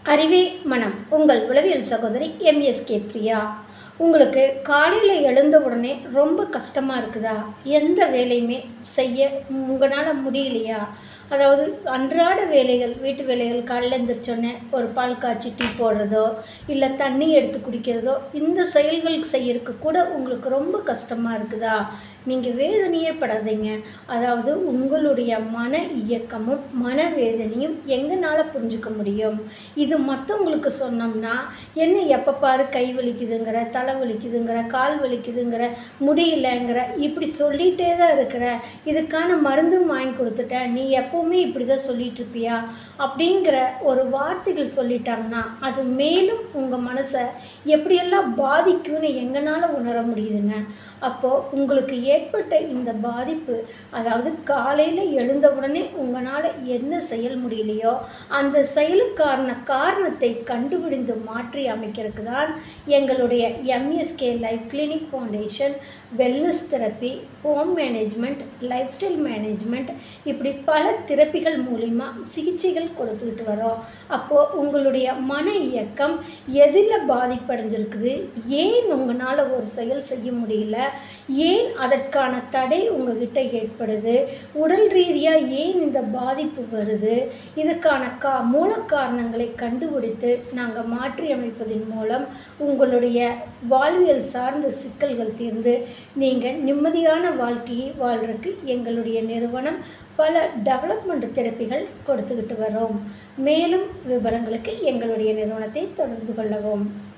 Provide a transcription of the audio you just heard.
அறிவே மனம் உங்கள் உளவியல் சகோதரி எம்எஸ்கே பிரியா உங்களுக்கு காலையில் எழுந்த உடனே ரொம்ப கஷ்டமாக இருக்குதா எந்த வேலையுமே செய்ய உங்களால் முடியலையா அதாவது அன்றாட வேலைகள் வீட்டு வேலைகள் காலையில் எழுந்திரிச்சோன்னே ஒரு பால் காய்ச்சி டீ போடுறதோ இல்லை தண்ணி எடுத்து குடிக்கிறதோ இந்த செயல்கள் செய்யறதுக்கு கூட உங்களுக்கு ரொம்ப கஷ்டமாக இருக்குதா நீங்கள் வேதனையே படாதீங்க அதாவது உங்களுடைய மன இயக்கமும் மனவேதனையும் எங்களால் புரிஞ்சுக்க முடியும் இது மற்றவங்களுக்கு சொன்னோம்னா என்ன எப்போ பாரு கை வலிக்குதுங்கிற தலை வலிக்குதுங்கிற கால் வலிக்குதுங்கிற முடியலங்கிற இப்படி சொல்லிகிட்டே தான் இருக்கிற இதுக்கான மருந்தும் வாங்கி கொடுத்துட்டேன் நீ எப்போவுமே இப்படி தான் சொல்லிட்டு இருப்பியா அப்படிங்கிற ஒரு வார்த்தைகள் சொல்லிட்டாங்கன்னா அது மேலும் உங்கள் மனசை எப்படியெல்லாம் பாதிக்கும்னு எங்களால் உணர முடியுதுங்க அப்போது உங்களுக்கு ஏற்பட்ட இந்த பாதிப்பு அதாவது காலையில் எழுந்த உடனே உங்களால் என்ன செயல் முடியலையோ அந்த செயலுக்கான காரணத்தை கண்டுபிடிந்து மாற்றி அமைக்கிறதுக்கு தான் எங்களுடைய MSK life clinic foundation wellness therapy home management lifestyle management இப்படி பல தெரப்பிகள் மூலிமா சிகிச்சைகள் கொடுத்துக்கிட்டு வரோம் அப்போது உங்களுடைய மன இயக்கம் எதில் பாதிப்படைஞ்சிருக்குது ஏன் உங்களால் ஒரு செயல் செய்ய முடியல ஏன் அதற்கான தடை உங்ககிட்ட ஏற்படுது உடல் ரீதியாக ஏன் இந்த பாதிப்பு வருது இதுக்கான கா மூல காரணங்களை கண்டுபிடித்து நாங்கள் மாற்றி அமைப்பதன் மூலம் உங்களுடைய வாழ்வியல் சார்ந்த சிக்கல்கள் தீர்ந்து நீங்கள் நிம்மதியான வாழ்க்கையை வாழ்றதுக்கு எங்களுடைய நிறுவனம் பல டெவலப்மெண்ட் தெரப்பிகள் கொடுத்துக்கிட்டு வரோம் மேலும் விவரங்களுக்கு எங்களுடைய நிறுவனத்தை தொடர்பு கொள்ளவும்